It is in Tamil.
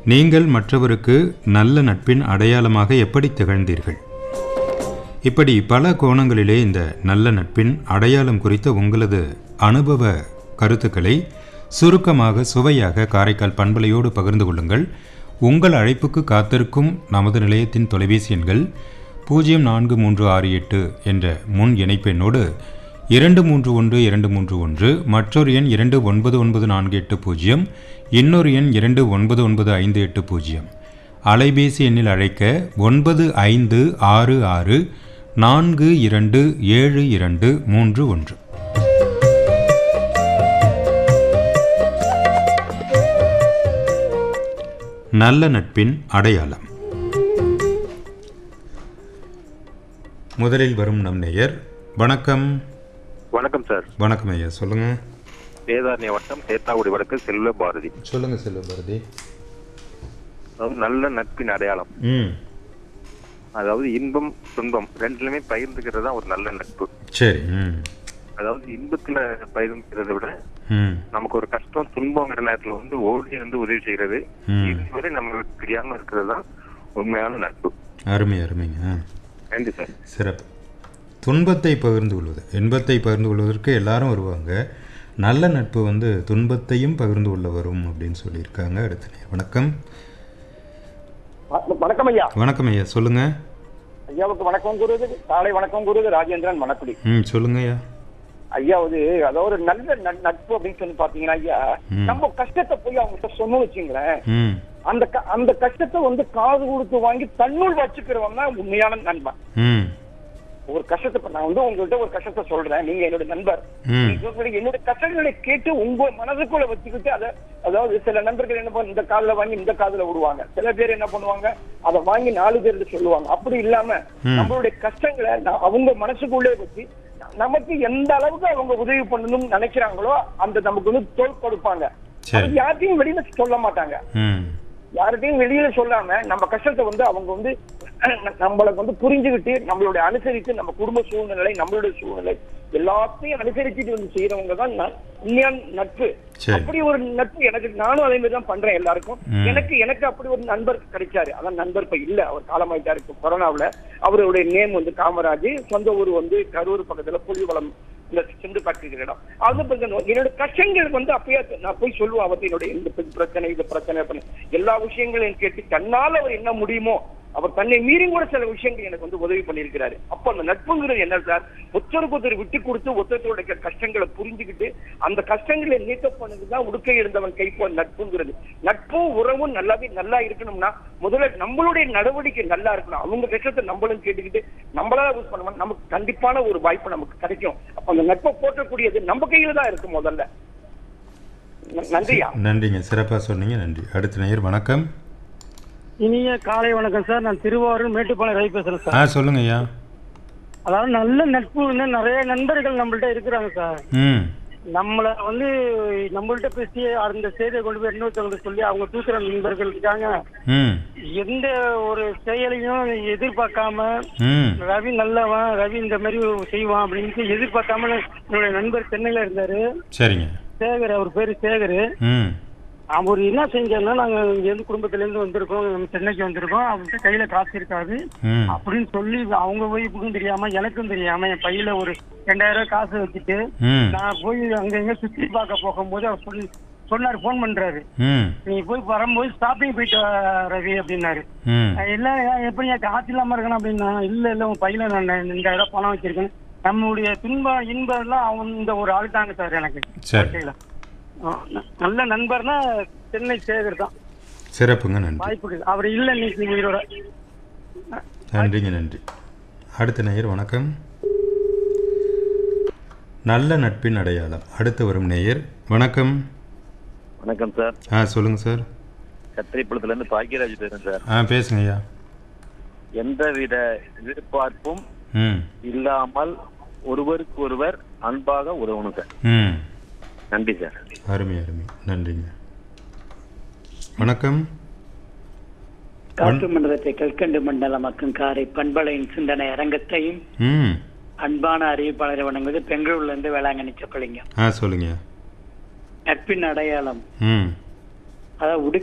நீங்கள் மற்றவருக்கு நல்ல நட்பின் அடையாளமாக எப்படி திகழ்ந்தீர்கள் இப்படி பல கோணங்களிலே இந்த நல்ல நட்பின் அடையாளம் குறித்த உங்களது அனுபவ கருத்துக்களை சுருக்கமாக சுவையாக காரைக்கால் பண்பலையோடு பகிர்ந்து கொள்ளுங்கள் உங்கள் அழைப்புக்கு காத்திருக்கும் நமது நிலையத்தின் தொலைபேசி எண்கள் பூஜ்ஜியம் நான்கு மூன்று ஆறு எட்டு என்ற முன் இணைப்பெண்ணோடு இரண்டு மூன்று ஒன்று இரண்டு மூன்று ஒன்று மற்றொரு எண் இரண்டு ஒன்பது ஒன்பது நான்கு எட்டு பூஜ்ஜியம் இன்னொரு எண் இரண்டு ஒன்பது ஒன்பது ஐந்து எட்டு பூஜ்ஜியம் அலைபேசி எண்ணில் அழைக்க ஒன்பது ஐந்து ஆறு ஆறு நான்கு இரண்டு ஏழு இரண்டு மூன்று ஒன்று நல்ல நட்பின் அடையாளம் முதலில் வரும் நம் நேயர் வணக்கம் வணக்கம் சார் வணக்கம் ஐயா சொல்லுங்க வேதாரண்ய வட்டம் சேத்தாக்குடி வடக்கு செல்வ பாரதி சொல்லுங்க செல்வபாரதி அதாவது நல்ல நட்பின் அடையாளம் ம் அதாவது இன்பம் துன்பம் ரெண்டுலயுமே பகிர்ந்துக்கிறது தான் ஒரு நல்ல நட்பு சரி ம் அதாவது இன்பத்துல பகிர்ந்துக்கிறத விட ம் நமக்கு ஒரு கஷ்டம் துன்பங்கிற நேரத்துல வந்து ஓடி வந்து உதவி செய்யறது ம். இதுவரை நம்மளுக்கு தெரியாம இருக்கிறது தான் உண்மையான நட்பு அருமை அருமைங்க ஆ. நன்றி சார் சிறப்பு துன்பத்தை பகிர்ந்து கொள்வது இன்பத்தை பகிர்ந்து கொள்வதற்கு எல்லாரும் வருவாங்க நல்ல நட்பு வந்து துன்பத்தையும் பகிர்ந்து கொள்ள வரும் அப்படின்னு சொல்லியிருக்காங்க அடுத்த நேயர். வணக்கம் வ- வணக்கம் ஐயா வணக்கம் ஐயா சொல்லுங்க ஐயாவுக்கு வணக்கம் கூறுவது காலை வணக்கம் கூறுவது ராஜேந்திரன் மணக்குடி ம் சொல்லுங்க ஐயா ஐயா அது அதாவது ஒரு நல்ல நட்- நட்பு அப்படின்னு சொல்லி பாத்தீங்கன்னா ஐயா ம். நம்ம கஷ்டத்தை போய் அவங்ககிட்ட சொன்ன வச்சுங்களேன் ம் அந்த க- அந்த கஷ்டத்தை வந்து காது கொடுத்து வாங்கி தன்னுள் வச்சுக்கிறவன் தான் உண்மையான நண்பன் ம் ஒரு கஷ்டத்தை இப்ப நான் வந்து உங்கள்கிட்ட ஒரு கஷ்டத்தை சொல்றேன் நீங்க என்னோட நண்பர் ம். நீங்க சொல்றீங்க, என்னோட கஷ்டங்களை கேட்டு உங்க மனதுக்குள்ள வச்சுக்கிட்டு அதை அதாவது சில நண்பர்கள் என்ன பண்ண இந்த காதுல வாங்கி இந்த காதுல விடுவாங்க சில பேர் என்ன பண்ணுவாங்க அதை வாங்கி நாலு பேருக்கு சொல்லுவாங்க அப்படி இல்லாம ம். நம்மளுடைய கஷ்டங்களை நா- அவங்க மனசுக்குள்ளே வச்சு ந- நமக்கு எந்த அளவுக்கு அவங்க உதவி பண்ணணும்னு நினைக்கிறாங்களோ அந்த நமக்கு வந்து தோல் கொடுப்பாங்க சரி. அது யார்ட்டையும் வெளியில சொல்ல மாட்டாங்க ம் யார்கிட்டயும் வெளியில சொல்லாம நம்ம கஷ்டத்தை வந்து அவங்க வந்து நம்மளுக்கு வந்து புரிஞ்சுக்கிட்டு நம்மளுடைய அனுசரித்து நம்ம குடும்ப சூழ்நிலை நம்மளுடைய சூழ்நிலை எல்லாத்தையும் அனுசரிச்சுட்டு வந்து செய்யறவங்க தான் ந- உண்மையான நட்பு சரி. அப்படி ஒரு நட்பு எனக்கு நானும் அதே மாதிரி தான் பண்றேன் எல்லாருக்கும் ம். எனக்கு எனக்கு அப்படி ஒரு நண்பர் கிடைச்சாரு அதான் நண்பர் இப்ப இல்ல அவர் காலமாயிட்டாரு இப்ப கொரோனாவுல அவருடைய நேம் வந்து காமராஜ் சொந்த ஊர் வந்து கரூர் பக்கத்துல புலிவளம் இந்த சிந்து பார்க்கிற இடம் அது பத்தி என்னோட கஷ்டங்கள் வந்து அப்பயே நான் போய் சொல்லுவேன் அவர்கிட்ட என்னுடைய இந்த பிரச்சனை இந்த பிரச்சனை அப்படின்னு. எல்லா விஷயங்களையும் கேட்டு தன்னால் அவர் என்ன முடியுமோ அவர் தன்னை மீறி கூட சில விஷயங்கள் எனக்கு வந்து உதவி பண்ணியிருக்கிறாரு அப்ப அந்த நட்புங்கிறது என்ன சார் ஒருத்தருக்கு ஒருத்தர் விட்டு கொடுத்து ஒருத்தருடைய கஷ்டங்களை புரிஞ்சுக்கிட்டு அந்த கஷ்டங்களை நீக்க பண்ணதுதான் உடுக்கை இருந்தவன் கைப்போல் நட்புங்கிறது நட்பும் உறவும் நல்லாவே நல்லா இருக்கணும்னா முதல்ல நம்மளுடைய நடவடிக்கை நல்லா இருக்கணும் அவங்க கஷ்டத்தை நம்மளும் கேட்டுக்கிட்டு நம்மளால யூஸ் பண்ணணும் நமக்கு கண்டிப்பான ஒரு வாய்ப்பு நமக்கு கிடைக்கும் அப்ப அந்த நட்பை போற்றக்கூடியது நம்ம கையில தான் இருக்கு முதல்ல ந- நன்றியா நன்றிங்க சிறப்பாக சொன்னீங்க நன்றி அடுத்த நேயர் வணக்கம் இனிய காலை வணக்கம் சார் நான் திருவாரூர் மேட்டுப்பாளையம் ரவி பேசுறேன் சார் ஆ சொல்லுங்க ஐயா அதாவது நல்ல நட்பு வந்து நிறைய நண்பர்கள் நம்மள்ட்ட இருக்கிறாங்க சார் ம் நம்மள வந்து நம்மள்ட்ட பேசி அந்த செய்தியை கொண்டு போய் இன்னொருத்தவங்களுக்கு சொல்லி அவங்க தூக்குற நண்பர்கள் இருக்காங்க ம் எந்த ஒரு செயலையும் எதிர்பார்க்காம ம் ரவி நல்லவன் ரவி இந்த மாதிரி செய்வான் அப்படின்னு எதிர்பார்க்காம என்னுடைய நண்பர் சென்னையில இருந்தாரு சரிங்க சேகர் அவர் பேரு சேகர் ம் அவர் என்ன செஞ்சாருன்னா நாங்க இங்க இருந்து குடும்பத்துல இருந்து வந்திருக்கோம் நம்ம சென்னைக்கு வந்திருக்கோம் அவர்கிட்ட கையில காசு இருக்காது ம் அப்படின்னு சொல்லி அவங்க ஒய்ஃபுக்கும் தெரியாம எனக்கும் தெரியாம என் பையில ஒரு ரெண்டாயிரம் ரூபாய் காசு வச்சுட்டு ம் நான் போய் அங்க எங்க சுத்தி பார்க்க போகும்போது அவர் சொல்லி சொன்னாரு ஃபோன் பண்றாரு ம் நீ போய் வரும்போது ஷாப்பிங் போயிட்டு வா, ரவி அப்படின்னாரு ம் நான் இல்ல எப்படி என் காசு இல்லாம இருக்கணும் அப்படின்னா இல்ல இல்ல உன் பையில நான் ரெண்டாயிரம் ரூபாய் பணம் வச்சிருக்கேன் நம்மளுடைய துன்பம் இன்பம் எல்லாம் அவங்க இந்த ஒரு ஆள் தாங்க சார் எனக்கு சரி வாழ்க்கையில. ஆ, ந- நல்ல நண்பர்னா சென்னை சேகர் தான் சிறப்புங்க நன்றி வாய்ப்பு இருக்கு. அவர் இல்ல இன்னைக்கு உயிரோட நன்றிங்க நன்றி அடுத்த நேயர் வணக்கம் நல்ல நட்பின் அடையாளம் அடுத்து வரும் நேயர் வணக்கம் வணக்கம் சார் ஆ சொல்லுங்க சார் கத்திரிப்பழத்துல இருந்து பாக்கியராஜ் பேசுறேன் சார் ஆ பேசுங்க ஐயா எந்தவித எதிர்பார்ப்பும் ம் இல்லாமல் ஒருவருக்கு ஒருவர் அன்பாக உதவணும் சார் ம் நன்றி சார் அருமை அருமை நன்றிங்க வணக்கம் காற்று மண்டலத்தை கற்கண்டு மண்டலமாக்கும் காரை பண்பலையின் சிந்தனை அரங்கத்தையும் ம் அன்பான அறிவிப்பாளரை வணங்குவது பெங்களூர்ல இருந்து வேளாங்கண்ணி சொக்கலிங்கம் ஆ சொல்லுங்க நட்பின் அடையாளம் ம் அதாவது